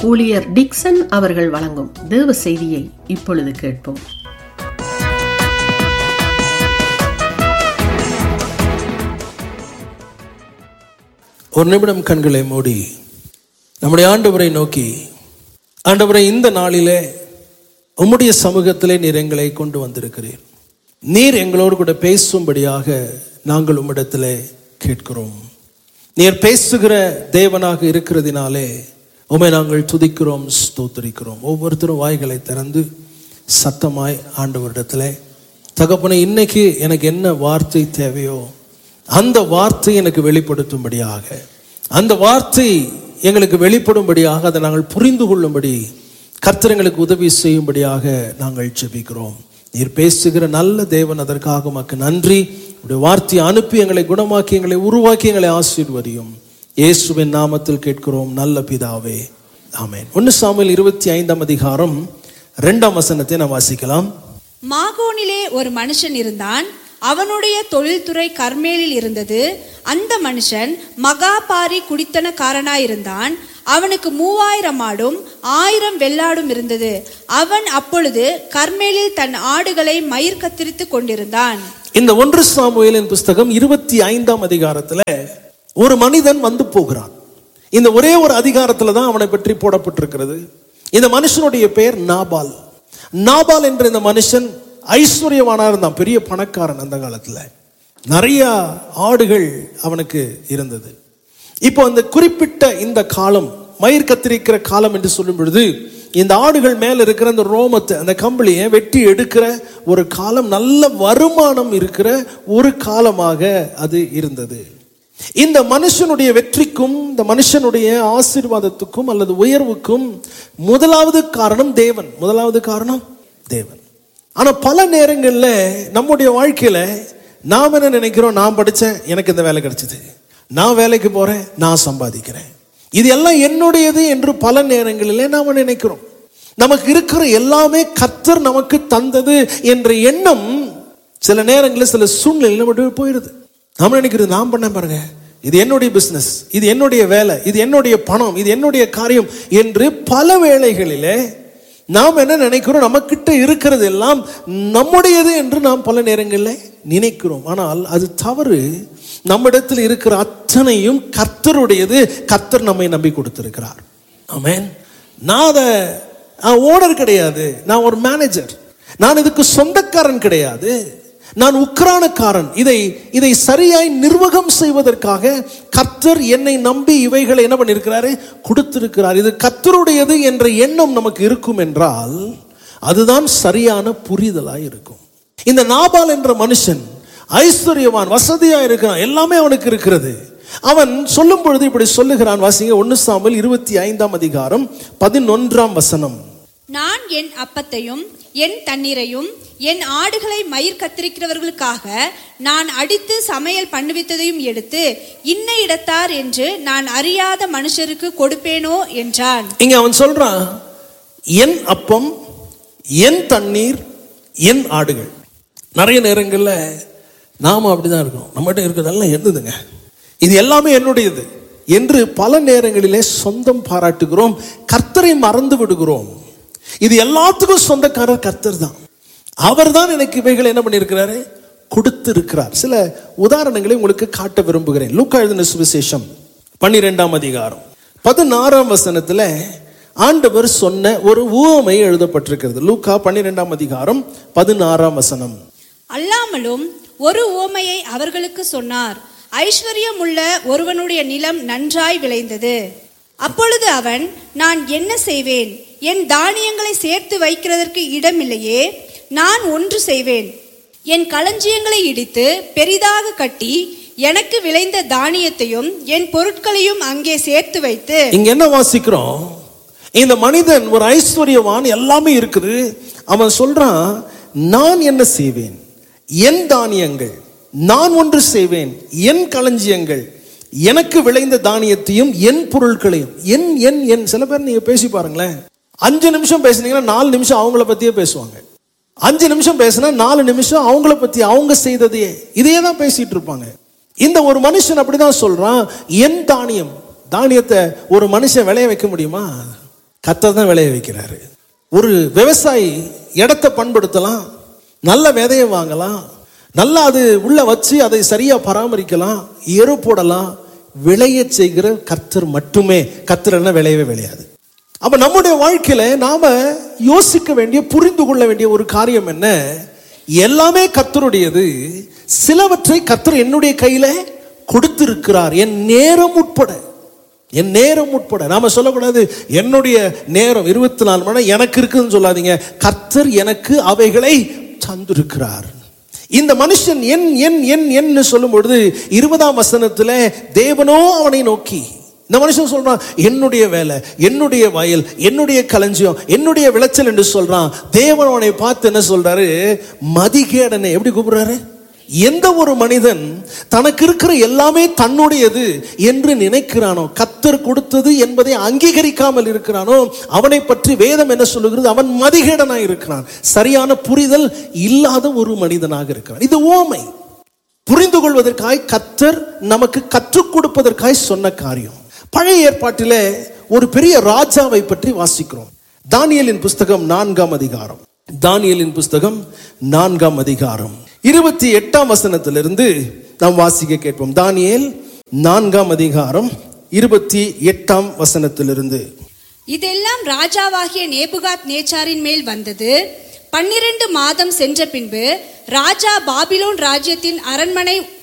ஊழியர் டிக்சன் அவர்கள் வழங்கும் தேவ செய்தியை இப்பொழுது கேட்போம் ஒரு நிமிடம் கண்களை மூடி நம்முடைய ஆண்டவரை நோக்கி ஆண்டவரை இந்த நாளிலே உம்முடைய சமூகத்திலே நீர் எங்களை கொண்டு வந்திருக்கிறீர் நீர் எங்களோடு கூட பேசும்படியாக நாங்கள் உம்மிடத்திலே கேட்கிறோம் நீர் பேசுகிற தேவனாக இருக்கிறதினாலே உமை நாங்கள் துதிக்கிறோம் ஸ்தோத்தரிக்கிறோம் ஒவ்வொருத்தரும் வாய்களை திறந்து சத்தமாய் ஆண்டவரிடத்திலே தகப்பனே இன்னைக்கு எனக்கு என்ன வார்த்தை தேவையோ அந்த வார்த்தை எனக்கு வெளிப்படுத்தும்படியாக அந்த வார்த்தை எங்களுக்கு வெளிப்படும்படியாக அதை நாங்கள் புரிந்து கொள்ளும்படி கர்த்தர் எங்களுக்கு உதவி செய்யும்படியாக நாங்கள் ஜெபிக்கிறோம் நீர் பேசுகிற நல்ல தேவன் அதற்காக உமக்கு நன்றி உடைய வார்த்தையை அனுப்பி எங்களை குணமாக்கி எங்களை உருவாக்கி எங்களை ஆசீர்வதியும் இயேசுவின் நாமத்தில் கேட்கிறோம் நல்ல பிதாவே ஆமென் ஒன்று சாமியில் இருபத்தி ஐந்தாம் அதிகாரம் ரெண்டாம் வசனத்தை நாம் வாசிக்கலாம் மாகோனிலே ஒரு மனுஷன் இருந்தான் அவனுடைய தொழில்துறை கர்மேலில் இருந்தது அந்த மனுஷன் மகாபாரி குடித்தனக்காரனாயிருந்தான் அவனுக்கு மூவாயிரம் ஆடும் ஆயிரம் வெள்ளாடும் இருந்தது அவன் அப்பொழுது கர்மேலில் தன் ஆடுகளை மயிர் கத்திரித்து கொண்டிருந்தான் இந்த ஒன்று சாமுவேலின் புஸ்தகம் இருபத்தி ஐந்தாம் அதிகாரத்துல ஒரு மனிதன் வந்து போகிறான் இந்த ஒரே ஒரு அதிகாரத்துல தான் அவனை பற்றி போடப்பட்டிருக்கிறது இந்த மனுஷனுடைய பெயர் நாபால் நாபால் என்ற இந்த மனுஷன் ஐஸ்வர்யவானா இருந்தான் பெரிய பணக்காரன் அந்த காலத்துல நிறைய ஆடுகள் அவனுக்கு இருந்தது இப்போ அந்த குறிப்பிட்ட இந்த காலம் மயிர் கத்திரிக்கிற காலம் என்று சொல்லும் பொழுது இந்த ஆடுகள் மேல இருக்கிற அந்த ரோமத்தை அந்த கம்பளியை வெட்டி எடுக்கிற ஒரு காலம் நல்ல வருமானம் இருக்கிற ஒரு காலமாக அது இருந்தது இந்த மனுஷனுடைய வெற்றிக்கும் இந்த மனுஷனுடைய ஆசீர்வாதத்துக்கும் அல்லது உயர்வுக்கும் முதலாவது காரணம் தேவன் முதலாவது காரணம் தேவன் ஆனா பல நேரங்கள்ல நம்முடைய வாழ்க்கையில நாம் என்ன நினைக்கிறோம் நான் படிச்சேன் எனக்கு இந்த வேலை கிடைச்சது நான் வேலைக்கு போறேன் நான் சம்பாதிக்கிறேன் இது எல்லாம் என்னுடையது என்று பல நேரங்களிலே நாம நினைக்கிறோம் நமக்கு இருக்கிற எல்லாமே கத்தர் நமக்கு தந்தது என்ற எண்ணம் சில நேரங்களில் சில சூழ்நிலையில் மட்டும் போயிடுது நாம நினைக்கிறது நான் பண்ண பாருங்க இது என்னுடைய பிசினஸ் இது என்னுடைய வேலை இது என்னுடைய பணம் இது என்னுடைய காரியம் என்று பல வேளைகளிலே நாம் என்ன நினைக்கிறோம் நமக்கிட்ட இருக்கிறது எல்லாம் நம்முடையது என்று நாம் பல நேரங்களில் நினைக்கிறோம் ஆனால் அது தவறு நம்மிடத்தில் இருக்கிற அத்தனையும் கர்த்தருடையது கர்த்தர் நம்மை நம்பி கொடுத்திருக்கிறார் ஆமென் நான் அதை ஓனர் கிடையாது நான் ஒரு மேனேஜர் நான் இதுக்கு சொந்தக்காரன் கிடையாது நான் உக்ரானக்காரன் இதை இதை சரியாய் நிர்வாகம் செய்வதற்காக கர்த்தர் என்னை நம்பி இவைகளை என்ன பண்ணியிருக்கிறாரு கொடுத்திருக்கிறார் இது கர்த்தருடையது என்ற எண்ணம் நமக்கு இருக்கும் என்றால் அதுதான் சரியான புரிதலாய் இருக்கும் இந்த நாபால் என்ற மனுஷன் ஐஸ்வர்யவான் வசதியா இருக்கிறான் எல்லாமே அவனுக்கு இருக்கிறது அவன் சொல்லும் பொழுது இப்படி சொல்லுகிறான் வாசிங்க ஒன்னு சாமல் இருபத்தி ஐந்தாம் அதிகாரம் பதினொன்றாம் வசனம் நான் என் அப்பத்தையும் என் தண்ணீரையும் என் ஆடுகளை மயிர் கத்திரிக்கிறவர்களுக்காக நான் அடித்து சமையல் பண்ணுவித்ததையும் எடுத்து இன்ன இடத்தார் என்று நான் அறியாத மனுஷருக்கு கொடுப்பேனோ என்றான் இங்க அவன் சொல்றான் என் அப்பம் என் தண்ணீர் என் ஆடுகள் நிறைய நேரங்களில் நாம அப்படிதான் இருக்கோம் நம்மகிட்ட இருக்கிறதெல்லாம் என்னதுங்க இது எல்லாமே என்னுடையது என்று பல நேரங்களிலே சொந்தம் பாராட்டுகிறோம் கர்த்தரை மறந்து விடுகிறோம் இது எல்லாத்துக்கும் சொந்தக்காரர் கர்த்தர் தான் அவர் தான் எனக்கு இவைகளை என்ன பண்ணியிருக்கிறாரு கொடுத்திருக்கிறார் சில உதாரணங்களை உங்களுக்கு காட்ட விரும்புகிறேன் லூக்கா எழுதின சுவிசேஷம் பன்னிரெண்டாம் அதிகாரம் பதினாறாம் வசனத்துல ஆண்டவர் சொன்ன ஒரு ஊமை எழுதப்பட்டிருக்கிறது லூக்கா பன்னிரெண்டாம் அதிகாரம் பதினாறாம் வசனம் அல்லாமலும் ஒரு ஓமையை அவர்களுக்கு சொன்னார் ஐஸ்வர்யம் உள்ள ஒருவனுடைய நிலம் நன்றாய் விளைந்தது அப்பொழுது அவன் நான் என்ன செய்வேன் என் தானியங்களை சேர்த்து வைக்கிறதற்கு இடமில்லையே நான் ஒன்று செய்வேன் என் களஞ்சியங்களை இடித்து பெரிதாக கட்டி எனக்கு விளைந்த தானியத்தையும் என் பொருட்களையும் அங்கே சேர்த்து வைத்து இங்க என்ன வாசிக்கிறோம் இந்த மனிதன் ஒரு ஐஸ்வர்யவான் எல்லாமே இருக்குது அவன் சொல்றான் நான் என்ன செய்வேன் என் தானியங்கள் நான் ஒன்று செய்வேன் என் களஞ்சியங்கள் எனக்கு விளைந்த தானியத்தையும் என் பொருட்களையும் என் என் என் சில பேர் நீங்க பேசி பாருங்களேன் அஞ்சு நிமிஷம் பேசுனீங்கன்னா நாலு நிமிஷம் அவங்கள பத்தியே பேசுவாங்க அஞ்சு நிமிஷம் பேசினா நாலு நிமிஷம் அவங்கள பத்தி அவங்க செய்ததையே இதையே தான் பேசிட்டு இருப்பாங்க இந்த ஒரு மனுஷன் அப்படிதான் சொல்றான் என் தானியம் தானியத்தை ஒரு மனுஷன் விளைய வைக்க முடியுமா கத்தர் தான் விளைய வைக்கிறாரு ஒரு விவசாயி இடத்தை பண்படுத்தலாம் நல்ல விதையை வாங்கலாம் நல்லா அது உள்ள வச்சு அதை சரியா பராமரிக்கலாம் எரு போடலாம் விளைய செய்கிற கர்த்தர் மட்டுமே கர்த்தர் என்ன விளையவே விளையாது அப்ப நம்முடைய வாழ்க்கையில நாம யோசிக்க வேண்டிய புரிந்து கொள்ள வேண்டிய ஒரு காரியம் என்ன எல்லாமே கர்த்தருடையது சிலவற்றை கர்த்தர் என்னுடைய கையில கொடுத்திருக்கிறார் என் நேரம் உட்பட என் நேரம் உட்பட நாம சொல்லக்கூடாது என்னுடைய நேரம் இருபத்தி நாலு மணி நேரம் எனக்கு இருக்குன்னு சொல்லாதீங்க கர்த்தர் எனக்கு அவைகளை தந்திருக்கிறார் இந்த மனுஷன் என் என் என் என்று சொல்லும் பொழுது இருபதாம் வசனத்துல தேவனோ அவனை நோக்கி இந்த மனுஷன் சொல்றான் என்னுடைய வேலை என்னுடைய வயல் என்னுடைய களஞ்சியம் என்னுடைய விளைச்சல் என்று சொல்றான் தேவன் அவனை பார்த்து என்ன சொல்றாரு மதிகேடனை எப்படி கூப்பிடுறாரு எந்த ஒரு மனிதன் தனக்கு இருக்கிற எல்லாமே தன்னுடையது என்று நினைக்கிறானோ கத்தர் கொடுத்தது என்பதை அங்கீகரிக்காமல் இருக்கிறானோ அவனை பற்றி வேதம் என்ன சொல்லுகிறது அவன் மதிகேடனாய் இருக்கிறான் சரியான புரிதல் இல்லாத ஒரு மனிதனாக இருக்கிறான் இது ஓமை புரிந்து கொள்வதற்காய் கத்தர் நமக்கு கற்றுக் கொடுப்பதற்காய் சொன்ன காரியம் பழைய ஏற்பாட்டிலே ஒரு பெரிய ராஜாவை பற்றி வாசிக்கிறோம் தானியலின் புஸ்தகம் நான்காம் அதிகாரம் தானியலின் புஸ்தகம் நான்காம் அதிகாரம் இருபத்தி எட்டாம் வசனத்திலிருந்து நாம் வாசிக்க கேட்போம் தானியேல் நான்காம் அதிகாரம் இருபத்தி எட்டாம் வசனத்திலிருந்து இதெல்லாம் ராஜாவாகிய நேபுகாத் நேச்சாரின் மேல் வந்தது பன்னிரண்டு மாதம் சென்ற பின்பு ராஜா பாபிலோன் ராஜ்யத்தின் அரண்மனை